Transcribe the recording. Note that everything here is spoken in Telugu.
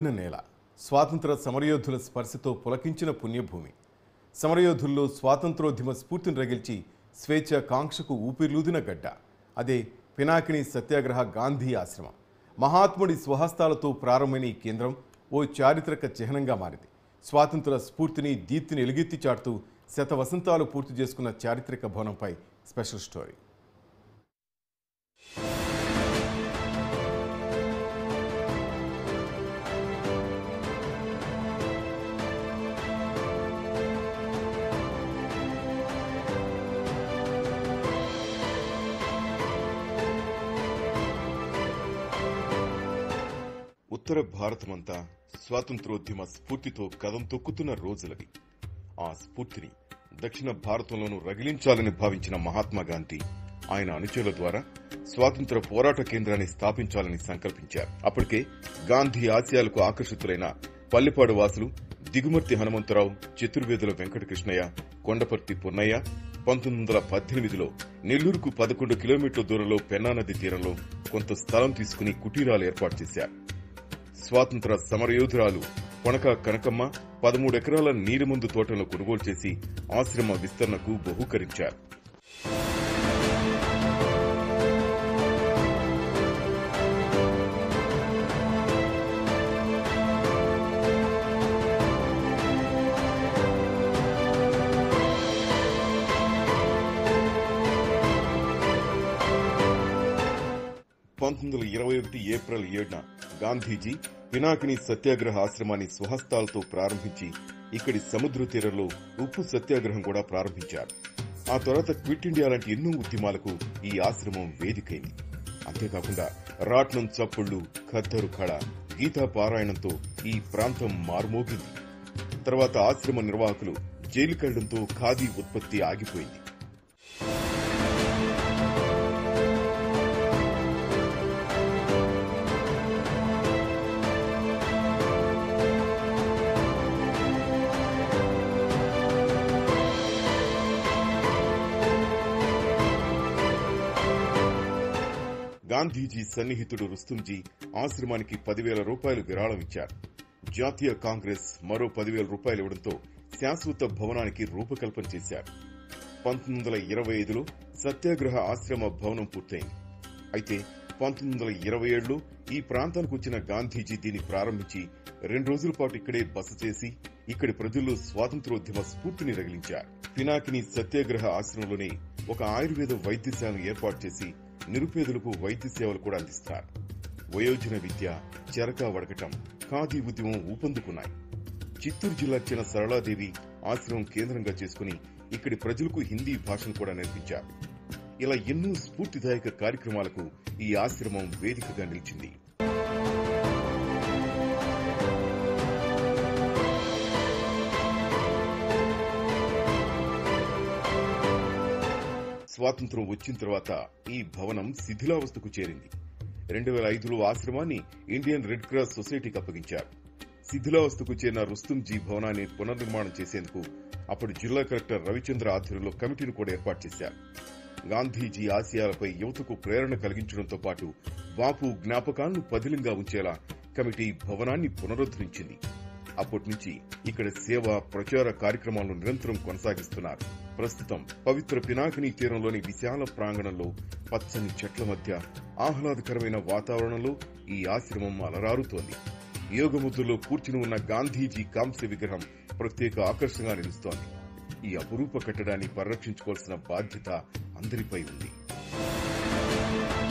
పుట్టిన నేల స్వాతంత్ర సమరయోధుల స్పర్శతో పులకించిన పుణ్యభూమి సమరయోధుల్లో స్వాతంత్రోద్యమ స్ఫూర్తిని రగిల్చి స్వేచ్ఛ కాంక్షకు ఊపిరిలూదిన గడ్డ అదే పినాకిని సత్యాగ్రహ గాంధీ ఆశ్రమం మహాత్ముడి స్వహస్తాలతో ప్రారంభమైన ఈ కేంద్రం ఓ చారిత్రక చిహ్నంగా మారింది స్వాతంత్ర స్ఫూర్తిని దీప్తిని ఎలుగెత్తి చాటుతూ శత వసంతాలు పూర్తి చేసుకున్న చారిత్రక భవనంపై స్పెషల్ స్టోరీ ఉత్తర భారతమంతా స్వాతంత్రోద్యమ స్ఫూర్తితో కదం తొక్కుతున్న రోజులవి ఆ స్ఫూర్తిని దక్షిణ భారతంలోనూ రగిలించాలని భావించిన మహాత్మా గాంధీ ఆయన అనుచరుల ద్వారా స్వాతంత్ర పోరాట కేంద్రాన్ని స్థాపించాలని సంకల్పించారు అప్పటికే గాంధీ ఆశయాలకు ఆకర్షితులైన పల్లెపాడు వాసులు దిగుమర్తి హనుమంతరావు చతుర్వేదుల వెంకటకృష్ణయ్య కొండపర్తి పున్నయ్య పంతొమ్మిది వందల పద్దెనిమిదిలో నెల్లూరుకు పదకొండు కిలోమీటర్ల దూరంలో పెన్నా నది తీరంలో కొంత స్థలం తీసుకుని కుటీరాలు ఏర్పాటు చేశారు స్వాతంత్ర సమరయోధురాలు పొనక కనకమ్మ పదమూడు ఎకరాల నీలిమందు తోటలను కొనుగోలు చేసి ఆశ్రమ విస్తరణకు బహూకరించారు పంతొమ్మిది వందల ఇరవై ఒకటి ఏప్రిల్ ఏడున గాంధీజీ పినాకిని సత్యాగ్రహ ఆశ్రమాన్ని స్వహస్తాలతో ప్రారంభించి ఇక్కడి సముద్ర తీరంలో ఉప్పు సత్యాగ్రహం కూడా ప్రారంభించారు ఆ తర్వాత క్విట్ ఇండియా లాంటి ఎన్నో ఉద్యమాలకు ఈ ఆశ్రమం వేదికైంది అంతేకాకుండా రాట్నం చప్పుళ్లు ఖద్దరు కళ గీతా పారాయణంతో ఈ ప్రాంతం మారుమోగింది తర్వాత ఆశ్రమ నిర్వాహకులు జైలుకెళ్లడంతో ఖాదీ ఉత్పత్తి ఆగిపోయింది గాంధీజీ సన్నిహితుడు రుస్తుంజీ ఆశ్రమానికి పదివేల రూపాయలు విరాళం ఇచ్చారు జాతీయ కాంగ్రెస్ మరో పదివేల రూపాయలు ఇవ్వడంతో శాశ్వత భవనానికి రూపకల్పన చేశారు పంతొమ్మిది వందల ఇరవై ఐదులో సత్యాగ్రహ ఆశ్రమ భవనం పూర్తయింది అయితే పంతొమ్మిది వందల ఇరవై ఏడులో ఈ ప్రాంతానికి వచ్చిన గాంధీజీ దీన్ని ప్రారంభించి రెండు రోజుల పాటు ఇక్కడే బస చేసి ఇక్కడి ప్రజల్లో స్వాతంత్రోద్యమ స్ఫూర్తిని రగిలించారు పినాకిని సత్యాగ్రహ ఆశ్రమంలోనే ఒక ఆయుర్వేద వైద్యశాలను ఏర్పాటు చేసి నిరుపేదలకు వైద్య సేవలు కూడా అందిస్తారు వయోజన విద్య చెరక వడకటం ఖాదీ ఉద్యమం ఊపందుకున్నాయి చిత్తూరు జిల్లాకు చెందిన సరళాదేవి ఆశ్రమం కేంద్రంగా చేసుకుని ఇక్కడి ప్రజలకు హిందీ భాషను కూడా నేర్పించారు ఇలా ఎన్నో స్ఫూర్తిదాయక కార్యక్రమాలకు ఈ ఆశ్రమం వేదికగా నిలిచింది స్వాతంత్రం వచ్చిన తర్వాత ఈ భవనం శిథిలావస్థకు చేరింది రెండు వేల ఐదులో ఆశ్రమాన్ని ఇండియన్ రెడ్ క్రాస్ సొసైటీకి అప్పగించారు శిథిలావస్థకు చేరిన రుస్తుంజీ భవనాన్ని పునర్నిర్మాణం చేసేందుకు అప్పుడు జిల్లా కలెక్టర్ రవిచంద్ర ఆధ్వర్యంలో కమిటీని కూడా ఏర్పాటు చేశారు గాంధీజీ ఆశయాలపై యువతకు ప్రేరణ కలిగించడంతో పాటు బాపు జ్ఞాపకాలను పదిలంగా ఉంచేలా కమిటీ భవనాన్ని పునరుద్ధరించింది అప్పటి నుంచి ఇక్కడ సేవ ప్రచార కార్యక్రమాలను నిరంతరం కొనసాగిస్తున్నారు ప్రస్తుతం పవిత్ర పినాకిని తీరంలోని విశాల ప్రాంగణంలో పచ్చని చెట్ల మధ్య ఆహ్లాదకరమైన వాతావరణంలో ఈ ఆశ్రమం అలరారుతోంది యోగముద్రలో కూర్చుని ఉన్న గాంధీజీ కాంస్య విగ్రహం ప్రత్యేక ఆకర్షణగా నిలుస్తోంది ఈ అపురూప కట్టడాన్ని పరిరక్షించుకోవాల్సిన బాధ్యత అందరిపై ఉంది